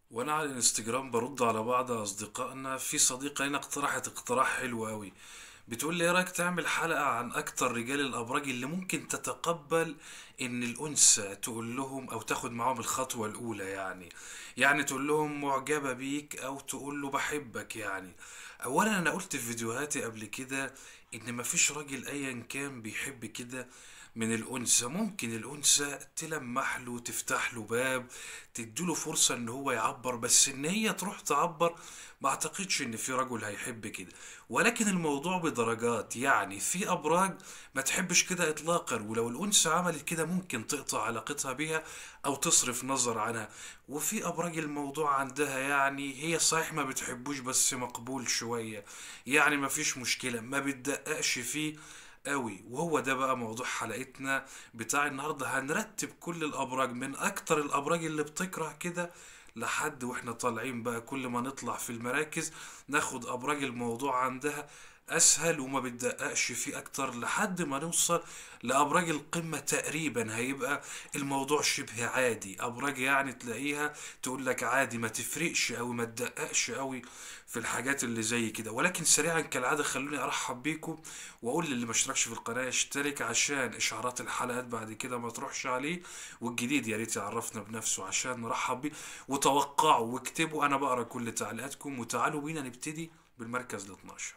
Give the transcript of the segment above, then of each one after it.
وانا على الانستجرام برد على بعض اصدقائنا في صديقة لنا اقترحت اقتراح حلو قوي بتقول لي ايه رايك تعمل حلقة عن اكتر رجال الابراج اللي ممكن تتقبل ان الانثى تقول لهم او تاخد معاهم الخطوة الاولى يعني يعني تقول لهم معجبة بيك او تقول له بحبك يعني اولا انا قلت في فيديوهاتي قبل كده ان مفيش راجل ايا كان بيحب كده من الأنثى ممكن الأنثى تلمح له تفتح له باب تديله فرصة ان هو يعبر بس ان هي تروح تعبر ما اعتقدش ان في رجل هيحب كده ولكن الموضوع بدرجات يعني في ابراج ما تحبش كده اطلاقا ولو الانثى عملت كده ممكن تقطع علاقتها بيها او تصرف نظر عنها وفي ابراج الموضوع عندها يعني هي صحيح ما بتحبوش بس مقبول شوية يعني ما فيش مشكلة ما بتدققش فيه قوي وهو ده بقى موضوع حلقتنا بتاع النهارده هنرتب كل الابراج من اكتر الابراج اللي بتكره كده لحد واحنا طالعين بقى كل ما نطلع في المراكز ناخد ابراج الموضوع عندها اسهل وما بتدققش فيه اكتر لحد ما نوصل لابراج القمة تقريبا هيبقى الموضوع شبه عادي ابراج يعني تلاقيها تقول لك عادي ما تفرقش او ما تدققش قوي في الحاجات اللي زي كده ولكن سريعا كالعادة خلوني ارحب بيكم واقول للي ما اشتركش في القناة يشترك عشان اشعارات الحلقات بعد كده ما تروحش عليه والجديد يا ريت يعرفنا بنفسه عشان نرحب بيه وتوقعوا واكتبوا انا بقرا كل تعليقاتكم وتعالوا بينا نبتدي بالمركز ال 12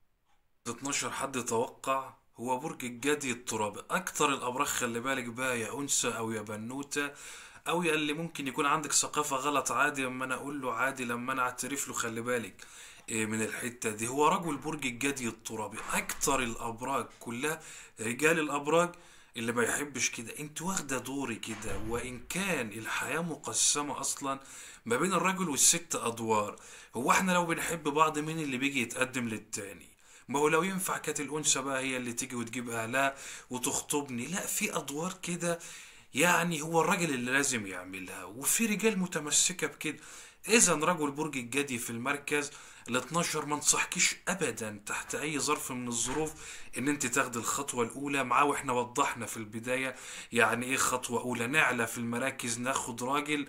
12 حد توقع هو برج الجدي الترابي اكتر الابراج خلي بالك بقى يا انثى او يا بنوته او يا اللي ممكن يكون عندك ثقافه غلط عادي لما انا اقول له عادي لما انا اعترف له خلي بالك إيه من الحته دي هو رجل برج الجدي الترابي اكتر الابراج كلها رجال الابراج اللي ما يحبش كده انت واخده دوري كده وان كان الحياه مقسمه اصلا ما بين الرجل والست ادوار هو احنا لو بنحب بعض مين اللي بيجي يتقدم للتاني ما هو لو ينفع كانت الأنثى بقى هي اللي تيجي وتجيب أهلها وتخطبني لا في أدوار كده يعني هو الراجل اللي لازم يعملها وفي رجال متمسكة بكده إذا رجل برج الجدي في المركز ال 12 ما انصحكيش أبدا تحت أي ظرف من الظروف إن أنت تاخدي الخطوة الأولى معاه وإحنا وضحنا في البداية يعني إيه خطوة أولى نعلى في المراكز ناخد راجل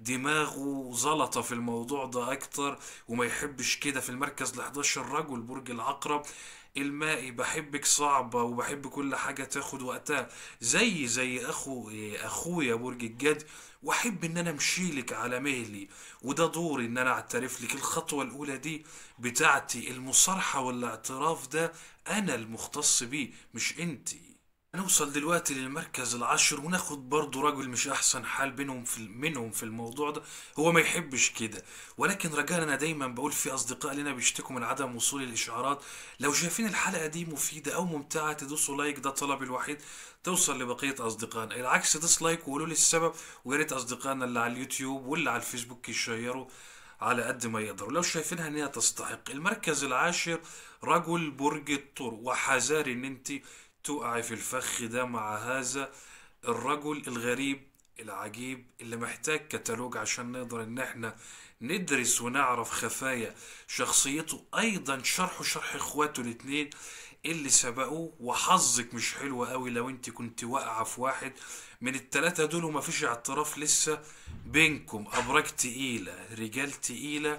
دماغه زلطة في الموضوع ده أكتر وما يحبش كده في المركز ال 11 رجل برج العقرب المائي بحبك صعبة وبحب كل حاجة تاخد وقتها زي زي اخو إيه، اخويا برج الجد واحب ان انا امشيلك على مهلي وده دوري ان انا اعترف لك الخطوة الاولى دي بتاعتي المصارحة والاعتراف ده انا المختص بيه مش انتي هنوصل دلوقتي للمركز العاشر وناخد برضو راجل مش احسن حال بينهم في منهم في الموضوع ده هو ما يحبش كده ولكن رجاء انا دايما بقول في اصدقاء لنا بيشتكوا من عدم وصول الاشعارات لو شايفين الحلقة دي مفيدة او ممتعة تدوسوا لايك ده طلبي الوحيد توصل لبقية اصدقائنا العكس ديسلايك وقولوا لي السبب ويا ريت اصدقائنا اللي على اليوتيوب واللي على الفيسبوك يشيروا على قد ما يقدروا لو شايفينها ان هي تستحق المركز العاشر رجل برج الثور وحذاري ان انت تقعي في الفخ ده مع هذا الرجل الغريب العجيب اللي محتاج كتالوج عشان نقدر ان احنا ندرس ونعرف خفايا شخصيته ايضا شرحه شرح اخواته الاتنين اللي سبقوه وحظك مش حلو قوي لو انت كنت واقعة في واحد من التلاتة دول ومفيش اعتراف لسه بينكم ابراج تقيلة رجال تقيلة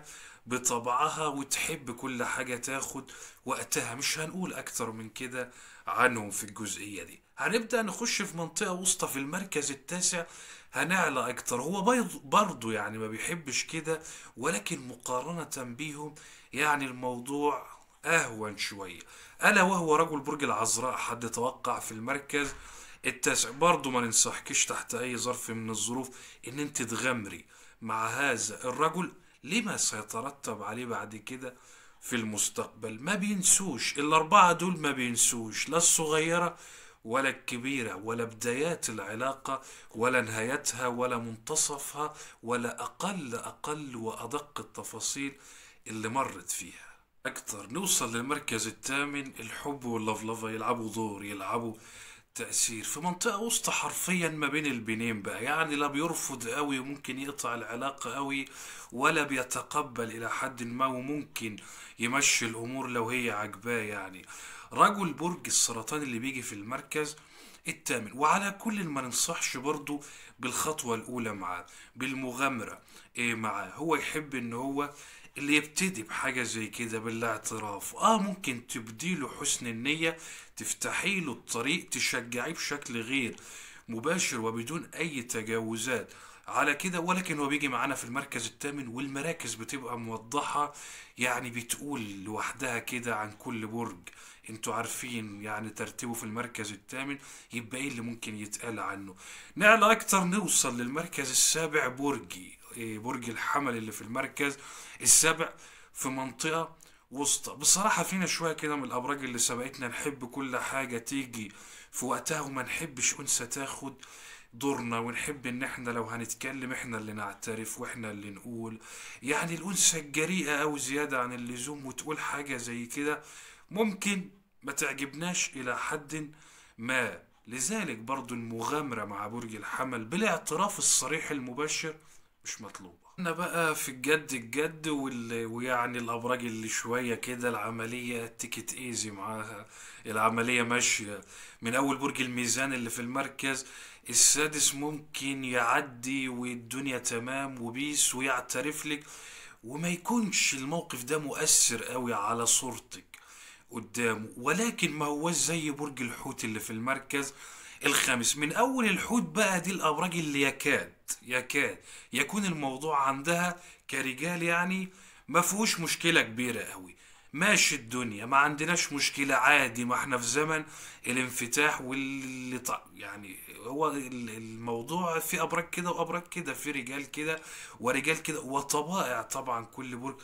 بطبعها وتحب كل حاجة تاخد وقتها مش هنقول اكتر من كده عنهم في الجزئية دي هنبدأ نخش في منطقة وسطى في المركز التاسع هنعلى اكتر هو بيض- برضه يعني ما بيحبش كده ولكن مقارنة بيهم يعني الموضوع اهون شوية الا وهو رجل برج العذراء حد توقع في المركز التاسع برضه ما ننصحكش تحت اي ظرف من الظروف ان انت تغامري مع هذا الرجل لما سيترتب عليه بعد كده في المستقبل ما بينسوش الأربعة دول ما بينسوش لا الصغيرة ولا الكبيرة ولا بدايات العلاقة ولا نهايتها ولا منتصفها ولا أقل أقل وأدق التفاصيل اللي مرت فيها أكتر نوصل للمركز الثامن الحب واللفلفة يلعبوا دور يلعبوا تأثير في منطقة وسط حرفيا ما بين البنين بقى يعني لا بيرفض قوي وممكن يقطع العلاقة قوي ولا بيتقبل إلى حد ما وممكن يمشي الأمور لو هي عجباه يعني رجل برج السرطان اللي بيجي في المركز التامن وعلى كل ما ننصحش برضو بالخطوة الأولى معاه بالمغامرة إيه معاه هو يحب إن هو اللي يبتدي بحاجة زي كده بالاعتراف اه ممكن تبديله حسن النية تفتحي له الطريق تشجعيه بشكل غير مباشر وبدون أي تجاوزات على كده ولكن هو بيجي معانا في المركز الثامن والمراكز بتبقى موضحة يعني بتقول لوحدها كده عن كل برج انتوا عارفين يعني ترتيبه في المركز الثامن يبقى ايه اللي ممكن يتقال عنه نعلى اكتر نوصل للمركز السابع برجي إيه برج الحمل اللي في المركز السابع في منطقة وسطى بصراحة فينا شوية كده من الأبراج اللي سبقتنا نحب كل حاجة تيجي في وقتها وما نحبش أنثى تاخد دورنا ونحب ان احنا لو هنتكلم احنا اللي نعترف واحنا اللي نقول يعني الانثى الجريئة او زيادة عن اللزوم وتقول حاجة زي كده ممكن ما تعجبناش الى حد ما لذلك برضو المغامرة مع برج الحمل بالاعتراف الصريح المباشر مش مطلوبة احنا بقى في الجد الجد وال... ويعني الابراج اللي شوية كده العملية تيكت ايزي معاها العملية ماشية من اول برج الميزان اللي في المركز السادس ممكن يعدي والدنيا تمام وبيس ويعترف لك وما يكونش الموقف ده مؤثر قوي على صورتك قدامه ولكن ما هو زي برج الحوت اللي في المركز الخامس من اول الحوت بقى دي الابراج اللي يكاد يكاد يكون الموضوع عندها كرجال يعني ما فيهوش مشكلة كبيرة قوي ماشي الدنيا ما عندناش مشكلة عادي ما احنا في زمن الانفتاح واللي ط... يعني هو ال- الموضوع في ابراج كده وابراج كده في رجال كده ورجال كده وطبائع طبعا كل برج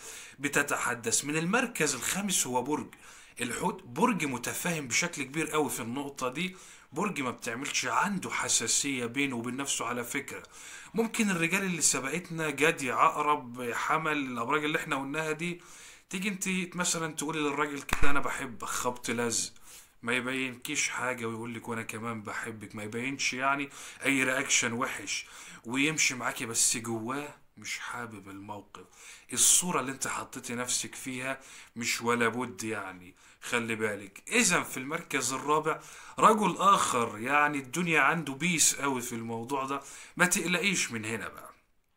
بتتحدث من المركز الخامس هو برج الحوت برج متفاهم بشكل كبير قوي في النقطة دي برج ما بتعملش عنده حساسية بينه وبين نفسه على فكرة ممكن الرجال اللي سبقتنا جدي عقرب حمل الابراج اللي احنا قلناها دي تيجي انت مثلا تقولي للراجل كده انا بحبك خبط لزق ما يبينكيش حاجة ويقول لك وانا كمان بحبك ما يبينش يعني اي رياكشن وحش ويمشي معاكي بس جواه مش حابب الموقف الصورة اللي انت حطيتي نفسك فيها مش ولا بد يعني خلي بالك اذا في المركز الرابع رجل اخر يعني الدنيا عنده بيس قوي في الموضوع ده ما تقلقيش من هنا بقى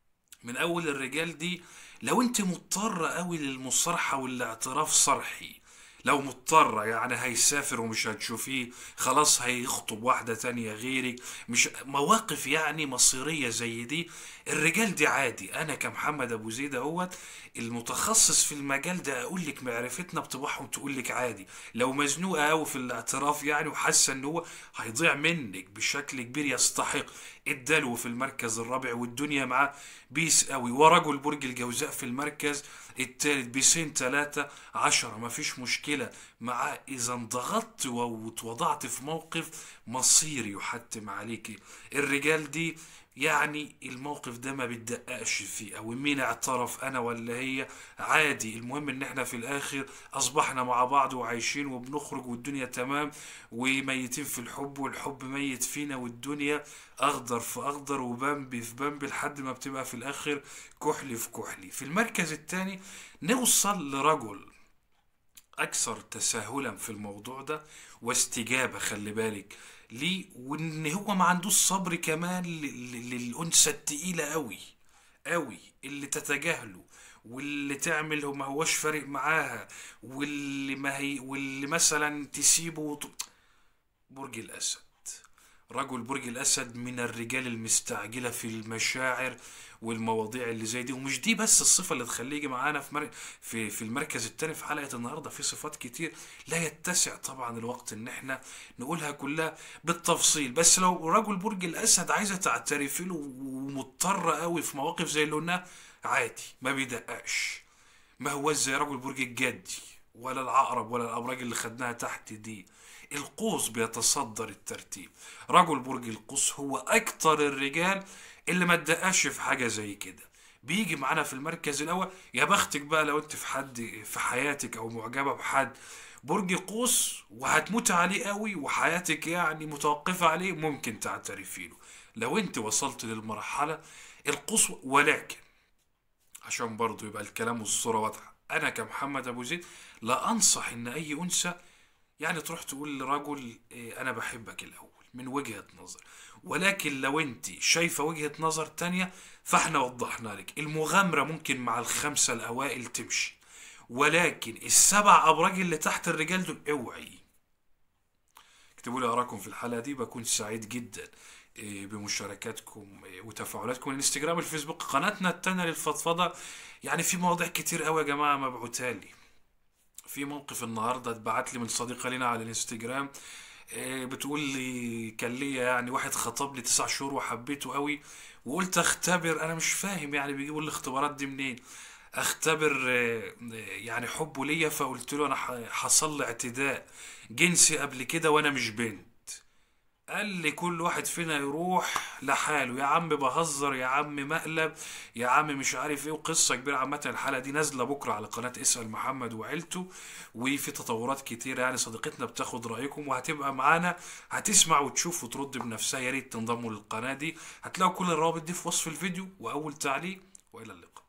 من اول الرجال دي لو انت مضطرة قوي للمصارحة والاعتراف صرحي لو مضطرة يعني هيسافر ومش هتشوفيه خلاص هيخطب واحدة تانية غيرك مش مواقف يعني مصيرية زي دي الرجال دي عادي انا كمحمد ابو زيد اهوت المتخصص في المجال ده اقول لك معرفتنا بطباعهم تقول لك عادي لو مزنوقة قوي في الاعتراف يعني وحاسة ان هو هيضيع منك بشكل كبير يستحق الدلو في المركز الرابع والدنيا معاه بيس قوي ورجل برج الجوزاء في المركز التالت بيسين تلاتة عشرة مفيش مشكلة مع إذا انضغطت واتوضعت في موقف مصيري يحتم عليك الرجال دي يعني الموقف ده ما بتدققش فيه او مين اعترف انا ولا هي عادي المهم ان احنا في الاخر اصبحنا مع بعض وعايشين وبنخرج والدنيا تمام وميتين في الحب والحب ميت فينا والدنيا اخضر في اخضر وبامبي في بامبي لحد ما بتبقى في الاخر كحلي في كحلي في المركز الثاني نوصل لرجل اكثر تساهلا في الموضوع ده واستجابة خلي بالك ليه وان هو ما عندوش صبر كمان ل- ل- للانثى التقيلة قوي قوي اللي تتجاهله واللي تعمل وما هوش فارق معاها واللي ما هي واللي مثلا تسيبه وت... برج الاسد رجل برج الاسد من الرجال المستعجله في المشاعر والمواضيع اللي زي دي ومش دي بس الصفه اللي تخليه يجي معانا في مر... في في المركز الثاني في حلقه النهارده في صفات كتير لا يتسع طبعا الوقت ان احنا نقولها كلها بالتفصيل بس لو رجل برج الاسد عايزه تعترفي له ومضطره قوي في مواقف زي اللي قلناها عادي ما بيدققش ما هو زي رجل برج الجدي ولا العقرب ولا الابراج اللي خدناها تحت دي القوس بيتصدر الترتيب رجل برج القوس هو اكتر الرجال اللي ما تدققش في حاجه زي كده بيجي معانا في المركز الاول يا بختك بقى لو انت في حد في حياتك او معجبه بحد برج قوس وهتموت عليه قوي وحياتك يعني متوقفه عليه ممكن تعترفي له لو انت وصلت للمرحله القوس ولكن عشان برضو يبقى الكلام والصورة واضحة أنا كمحمد أبو زيد لا أنصح إن أي أنثى يعني تروح تقول لرجل إيه، أنا بحبك الأول من وجهة نظر ولكن لو انت شايفة وجهة نظر تانية فاحنا وضحنا لك المغامرة ممكن مع الخمسة الأوائل تمشي ولكن السبع أبراج اللي تحت الرجال دول اوعي اكتبوا لي آراءكم في الحلقة دي بكون سعيد جدا إيه، بمشاركاتكم إيه، وتفاعلاتكم الانستجرام الفيسبوك قناتنا التانية للفضفضة يعني في مواضيع كتير قوي يا جماعة مبعوتالي في موقف النهارده اتبعت لي من صديقه لنا على الانستجرام إيه، بتقول لي كان ليا يعني واحد خطب لي تسع شهور وحبيته قوي وقلت اختبر انا مش فاهم يعني بيجيبوا الاختبارات دي منين اختبر آه، يعني حبه ليا فقلت له انا ح- حصل لي اعتداء جنسي قبل كده وانا مش بنت قال لي كل واحد فينا يروح لحاله يا عم بهزر يا عم مقلب يا عم مش عارف ايه وقصة كبيرة عامة الحلقة دي نازلة بكرة على قناة اسأل محمد وعيلته وفي تطورات كتيرة يعني صديقتنا بتاخد رأيكم وهتبقى معانا هتسمع وتشوف وترد بنفسها يا ريت تنضموا للقناة دي هتلاقوا كل الروابط دي في وصف الفيديو وأول تعليق وإلى اللقاء